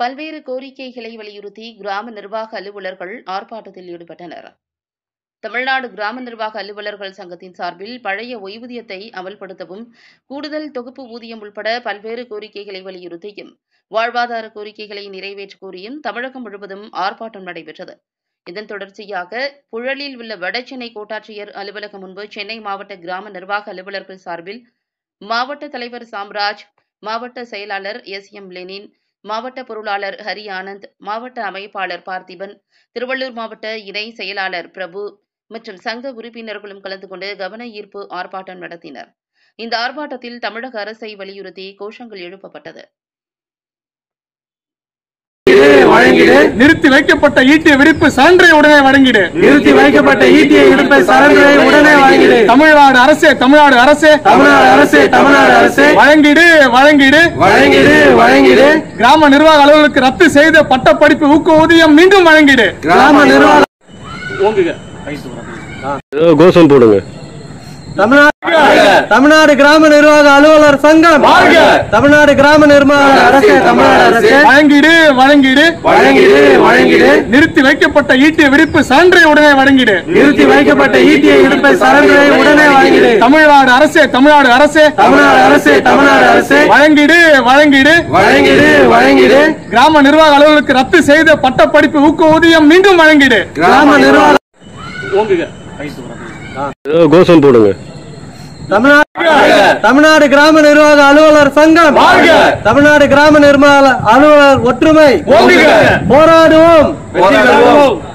பல்வேறு கோரிக்கைகளை வலியுறுத்தி கிராம நிர்வாக அலுவலர்கள் ஆர்ப்பாட்டத்தில் ஈடுபட்டனர் தமிழ்நாடு கிராம நிர்வாக அலுவலர்கள் சங்கத்தின் சார்பில் பழைய ஓய்வூதியத்தை அமல்படுத்தவும் கூடுதல் தொகுப்பு ஊதியம் உள்பட பல்வேறு கோரிக்கைகளை வலியுறுத்தியும் வாழ்வாதார கோரிக்கைகளை நிறைவேற்ற கோரியும் தமிழகம் முழுவதும் ஆர்ப்பாட்டம் நடைபெற்றது இதன் தொடர்ச்சியாக புழலில் உள்ள வடசென்னை கோட்டாட்சியர் அலுவலகம் முன்பு சென்னை மாவட்ட கிராம நிர்வாக அலுவலர்கள் சார்பில் மாவட்ட தலைவர் சாம்ராஜ் மாவட்ட செயலாளர் எஸ் எம் லெனின் மாவட்ட பொருளாளர் ஹரி ஆனந்த் மாவட்ட அமைப்பாளர் பார்த்திபன் திருவள்ளூர் மாவட்ட இணை செயலாளர் பிரபு மற்றும் சங்க உறுப்பினர்களும் கலந்து கொண்டு கவன ஈர்ப்பு ஆர்ப்பாட்டம் நடத்தினர் இந்த ஆர்ப்பாட்டத்தில் தமிழக அரசை வலியுறுத்தி கோஷங்கள் எழுப்பப்பட்டது வழங்கிடு நிறுத்தி வைக்கப்பட்ட ஈட்டிய விரிப்பு சான்றை உடனே வழங்கிடு நிறுத்தி வைக்கப்பட்ட ஈட்டிய இடுப்பை சரண்டரை உடனே வழங்கிடு தமிழ்நாடு அரசே தமிழ்நாடு அரசே தமிழ்நாடு அரசு தமிழ்நாடு அரசு வழங்கிடு வழங்கிடு வழங்கிடு வழங்கிடு கிராம நிர்வாக அலுவலருக்கு ரத்து செய்த பட்டப்படிப்பு ஊக்க ஊதியம் மீண்டும் வழங்கிடு கிராம நிர்வாக கோஷம் போடுங்க தமிழ்நாடு தமிழ்நாடு கிராம நிர்வாக அலுவலர் சங்கம் தமிழ்நாடு கிராம நிர்வாக அரசு தமிழ்நாடு அரசு வழங்கிடு வழங்கிடு வழங்கிடு வழங்கிடு நிறுத்தி வைக்கப்பட்ட ஈட்டிய விரிப்பு சான்றை உடனே வழங்கிடு நிறுத்தி வைக்கப்பட்ட ஈட்டிய இடுப்பை சரண்டரை உடனே வழங்கிடு தமிழ்நாடு அரசே தமிழ்நாடு அரசே தமிழ்நாடு அரசு தமிழ்நாடு அரசு வழங்கிடு வழங்கிடு வழங்கிடு வழங்கிடு கிராம நிர்வாக அலுவலருக்கு ரத்து செய்த பட்டப்படிப்பு ஊக்க ஊதியம் மீண்டும் வழங்கிடு கிராம நிர்வாக கோஷம் போடுங்க தமிழ்நாடு தமிழ்நாடு கிராம நிர்வாக அலுவலர் சங்கம் தமிழ்நாடு கிராம நிர்வாக அலுவலர் ஒற்றுமை ஓங்குக. போராடுவோம்